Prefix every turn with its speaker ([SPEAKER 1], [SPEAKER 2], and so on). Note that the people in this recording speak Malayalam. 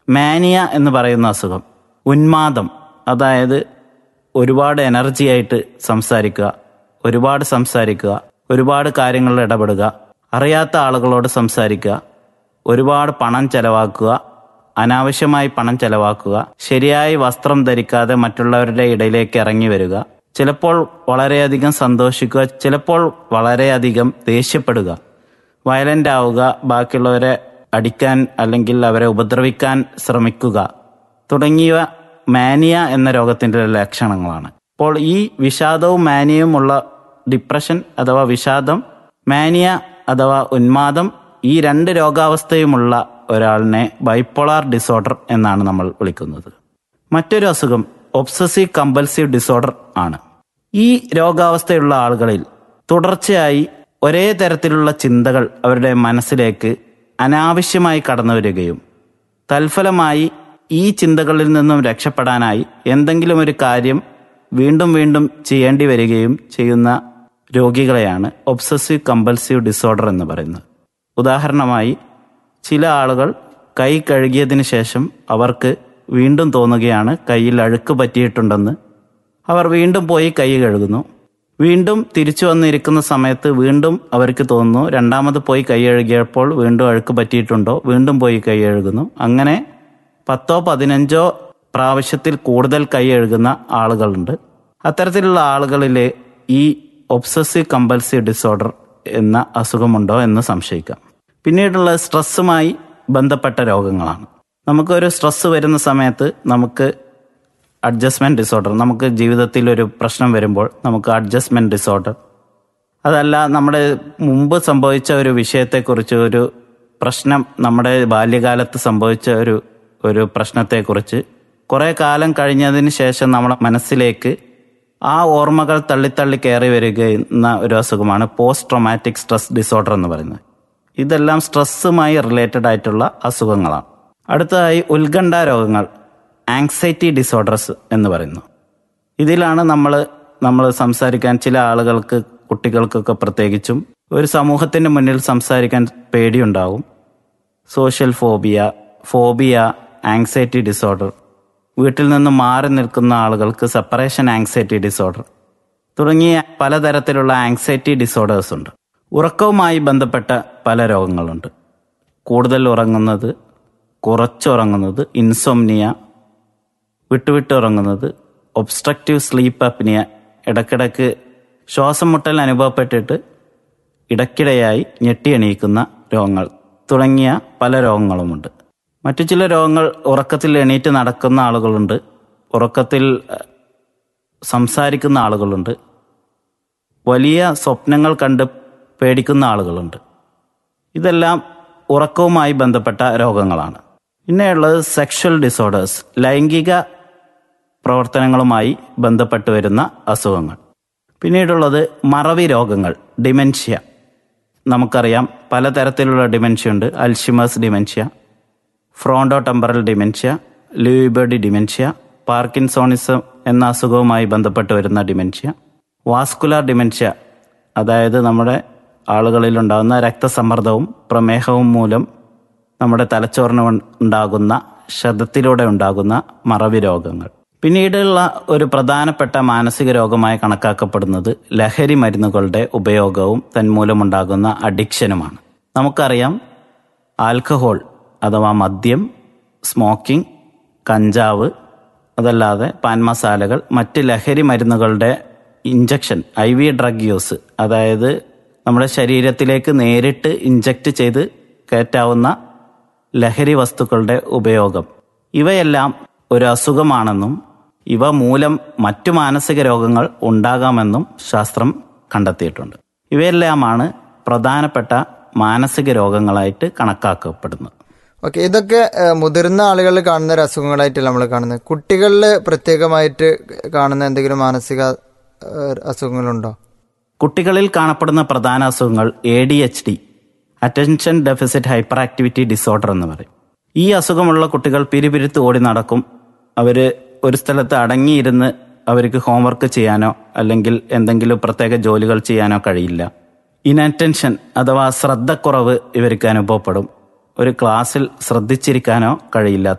[SPEAKER 1] മാനിയ എന്ന് പറയുന്ന അസുഖം ഉന്മാദം അതായത് ഒരുപാട് എനർജി ആയിട്ട് സംസാരിക്കുക ഒരുപാട് സംസാരിക്കുക ഒരുപാട് കാര്യങ്ങളിൽ ഇടപെടുക അറിയാത്ത ആളുകളോട് സംസാരിക്കുക ഒരുപാട് പണം ചെലവാക്കുക അനാവശ്യമായി പണം ചെലവാക്കുക ശരിയായി വസ്ത്രം ധരിക്കാതെ മറ്റുള്ളവരുടെ ഇടയിലേക്ക് ഇറങ്ങി വരിക ചിലപ്പോൾ വളരെയധികം സന്തോഷിക്കുക ചിലപ്പോൾ വളരെയധികം ദേഷ്യപ്പെടുക വയലന്റ് ആവുക ബാക്കിയുള്ളവരെ അടിക്കാൻ അല്ലെങ്കിൽ അവരെ ഉപദ്രവിക്കാൻ ശ്രമിക്കുക തുടങ്ങിയവ മാനിയ എന്ന രോഗത്തിന്റെ ലക്ഷണങ്ങളാണ് അപ്പോൾ ഈ വിഷാദവും മാനിയവും ഉള്ള ഡിപ്രഷൻ അഥവാ വിഷാദം മാനിയ അഥവാ ഉന്മാദം ഈ രണ്ട് രോഗാവസ്ഥയുമുള്ള ഒരാളിനെ ബൈപ്പോളാർ ഡിസോർഡർ എന്നാണ് നമ്മൾ വിളിക്കുന്നത് മറ്റൊരു അസുഖം ഒബ്സസീവ് കമ്പൽസീവ് ഡിസോർഡർ ആണ് ഈ രോഗാവസ്ഥയുള്ള ആളുകളിൽ തുടർച്ചയായി ഒരേ തരത്തിലുള്ള ചിന്തകൾ അവരുടെ മനസ്സിലേക്ക് അനാവശ്യമായി കടന്നു വരികയും തൽഫലമായി ഈ ചിന്തകളിൽ നിന്നും രക്ഷപ്പെടാനായി എന്തെങ്കിലും ഒരു കാര്യം വീണ്ടും വീണ്ടും ചെയ്യേണ്ടി വരികയും ചെയ്യുന്ന രോഗികളെയാണ് ഒബ്സസീവ് കമ്പൽസീവ് ഡിസോർഡർ എന്ന് പറയുന്നത് ഉദാഹരണമായി ചില ആളുകൾ കൈ കഴുകിയതിന് ശേഷം അവർക്ക് വീണ്ടും തോന്നുകയാണ് കയ്യിൽ അഴുക്ക് പറ്റിയിട്ടുണ്ടെന്ന് അവർ വീണ്ടും പോയി കൈ കഴുകുന്നു വീണ്ടും തിരിച്ചു വന്നിരിക്കുന്ന സമയത്ത് വീണ്ടും അവർക്ക് തോന്നുന്നു രണ്ടാമത് പോയി കൈ കഴുകിയപ്പോൾ വീണ്ടും അഴുക്ക് പറ്റിയിട്ടുണ്ടോ വീണ്ടും പോയി കൈ കഴുകുന്നു അങ്ങനെ പത്തോ പതിനഞ്ചോ പ്രാവശ്യത്തിൽ കൂടുതൽ കൈ കഴുകുന്ന ആളുകളുണ്ട് അത്തരത്തിലുള്ള ആളുകളിൽ ഈ ഒബ്സസീവ് കമ്പൽസീവ് ഡിസോർഡർ എന്ന അസുഖമുണ്ടോ എന്ന് സംശയിക്കാം പിന്നീടുള്ള സ്ട്രെസ്സുമായി ബന്ധപ്പെട്ട രോഗങ്ങളാണ് നമുക്കൊരു സ്ട്രെസ് വരുന്ന സമയത്ത് നമുക്ക് അഡ്ജസ്റ്റ്മെന്റ് ഡിസോർഡർ നമുക്ക് ജീവിതത്തിൽ ഒരു പ്രശ്നം വരുമ്പോൾ നമുക്ക് അഡ്ജസ്റ്റ്മെന്റ് ഡിസോർഡർ അതല്ല നമ്മുടെ മുമ്പ് സംഭവിച്ച ഒരു വിഷയത്തെക്കുറിച്ച് ഒരു പ്രശ്നം നമ്മുടെ ബാല്യകാലത്ത് സംഭവിച്ച ഒരു ഒരു പ്രശ്നത്തെക്കുറിച്ച് കുറെ കാലം കഴിഞ്ഞതിന് ശേഷം നമ്മുടെ മനസ്സിലേക്ക് ആ ഓർമ്മകൾ തള്ളിത്തള്ളി കയറി വരികയുന്ന ഒരു അസുഖമാണ് പോസ്റ്റ് ട്രോമാറ്റിക് സ്ട്രെസ് ഡിസോർഡർ എന്ന് പറയുന്നത് ഇതെല്ലാം സ്ട്രെസ്സുമായി റിലേറ്റഡ് ആയിട്ടുള്ള അസുഖങ്ങളാണ് അടുത്തതായി ഉത്കണ്ഠ രോഗങ്ങൾ ആങ്സൈറ്റി ഡിസോർഡേഴ്സ് എന്ന് പറയുന്നു ഇതിലാണ് നമ്മൾ നമ്മൾ സംസാരിക്കാൻ ചില ആളുകൾക്ക് കുട്ടികൾക്കൊക്കെ പ്രത്യേകിച്ചും ഒരു സമൂഹത്തിന്റെ മുന്നിൽ സംസാരിക്കാൻ പേടിയുണ്ടാവും social phobia phobia anxiety disorder വീട്ടിൽ നിന്ന് മാറി നിൽക്കുന്ന ആളുകൾക്ക് സെപ്പറേഷൻ ആങ്സൈറ്റി ഡിസോർഡർ തുടങ്ങിയ പലതരത്തിലുള്ള ആങ്സൈറ്റി ഡിസോർഡേഴ്സ് ഉണ്ട് ഉറക്കവുമായി ബന്ധപ്പെട്ട പല രോഗങ്ങളുണ്ട് കൂടുതൽ ഉറങ്ങുന്നത് കുറച്ചുറങ്ങുന്നത് ഇൻസോംനിയ വിട്ടുവിട്ട് ഉറങ്ങുന്നത് ഒബ്സ്ട്രക്റ്റീവ് സ്ലീപ്പ് അപ്നിയ ഇടയ്ക്കിടയ്ക്ക് ശ്വാസം മുട്ടൽ അനുഭവപ്പെട്ടിട്ട് ഇടയ്ക്കിടെയായി ഞെട്ടി എണീക്കുന്ന രോഗങ്ങൾ തുടങ്ങിയ പല രോഗങ്ങളുമുണ്ട് മറ്റു ചില രോഗങ്ങൾ ഉറക്കത്തിൽ എണീറ്റ് നടക്കുന്ന ആളുകളുണ്ട് ഉറക്കത്തിൽ അഹ്, സംസാരിക്കുന്ന ആളുകളുണ്ട് വലിയ സ്വപ്നങ്ങൾ കണ്ട് പേടിക്കുന്ന ആളുകളുണ്ട് ഇതെല്ലാം ഉറക്കവുമായി ബന്ധപ്പെട്ട രോഗങ്ങളാണ് പിന്നെയുള്ളത് സെക്ഷൽ ഡിസോർഡേഴ്സ് ലൈംഗിക പ്രവർത്തനങ്ങളുമായി ബന്ധപ്പെട്ട് വരുന്ന അസുഖങ്ങൾ പിന്നീടുള്ളത് മറവി രോഗങ്ങൾ ഡിമെൻഷ്യ നമുക്കറിയാം പലതരത്തിലുള്ള ഡിമെൻഷ്യ ഉണ്ട് Alzheimer's dementia fronto temporal dementia Lewy body dementia parkinsonism എന്ന അസുഖവുമായി ബന്ധപ്പെട്ട് വരുന്ന ഡിമെൻഷ്യ വാസ്കുലാർ ഡിമെൻഷ്യ അതായത് നമ്മുടെ ആളുകളിൽ ഉണ്ടാകുന്ന രക്തസമ്മർദ്ദവും പ്രമേഹവും മൂലം നമ്മുടെ തലച്ചോറിന് ഉൺ- ഉണ്ടാകുന്ന ക്ഷതത്തിലൂടെ ഉണ്ടാകുന്ന മറവി രോഗങ്ങൾ പിന്നീടുള്ള ഒരു പ്രധാനപ്പെട്ട മാനസിക രോഗമായി കണക്കാക്കപ്പെടുന്നത് ലഹരി മരുന്നുകളുടെ ഉപയോഗവും തന്മൂലമുണ്ടാകുന്ന അഡിക്ഷനുമാണ് നമുക്കറിയാം ആൽക്കഹോൾ അഥവാ മദ്യം സ്മോക്കിംഗ് കഞ്ചാവ് അതല്ലാതെ പാൻ മസാലകൾ മറ്റ് ലഹരി മരുന്നുകളുടെ injection I V drug use അതായത് നമ്മുടെ ശരീരത്തിലേക്ക് നേരിട്ട് ഇഞ്ചക്ട് ചെയ്ത് കയറ്റാവുന്ന ലഹരി വസ്തുക്കളുടെ ഉപയോഗം ഇവയെല്ലാം ഒരു അസുഖമാണെന്നും ഇവ മൂലം മറ്റു മാനസിക രോഗങ്ങൾ ഉണ്ടാകാമെന്നും ശാസ്ത്രം കണ്ടെത്തിയിട്ടുണ്ട് ഇവയെല്ലാമാണ് പ്രധാനപ്പെട്ട മാനസിക രോഗങ്ങളായിട്ട് കണക്കാക്കപ്പെടുന്നത്
[SPEAKER 2] ഓക്കെ ഇതൊക്കെ ഏഹ്, മുതിർന്ന ആളുകളിൽ കാണുന്ന ഒരു അസുഖങ്ങളായിട്ടല്ല നമ്മൾ കാണുന്നത് കുട്ടികളിൽ പ്രത്യേകമായിട്ട് കാണുന്ന എന്തെങ്കിലും മാനസിക ഏഹ്, അസുഖങ്ങളുണ്ടോ
[SPEAKER 1] കുട്ടികളിൽ കാണപ്പെടുന്ന പ്രധാന അസുഖങ്ങൾ A D H D attention deficit hyperactivity ആക്ടിവിറ്റി ഡിസോർഡർ എന്ന് പറയും ഈ അസുഖമുള്ള കുട്ടികൾ പിരിപിരുത്ത് ഓടി നടക്കും അവര് ഒരു സ്ഥലത്ത് അടങ്ങിയിരുന്ന് അവർക്ക് ഹോംവർക്ക് ചെയ്യാനോ അല്ലെങ്കിൽ എന്തെങ്കിലും പ്രത്യേക ജോലികൾ ചെയ്യാനോ കഴിയില്ല ഇനറ്റൻഷൻ അഥവാ ശ്രദ്ധക്കുറവ് ഇവർക്ക് അനുഭവപ്പെടും ഒരു ക്ലാസ്സിൽ ശ്രദ്ധിച്ചിരിക്കാനോ കഴിയില്ല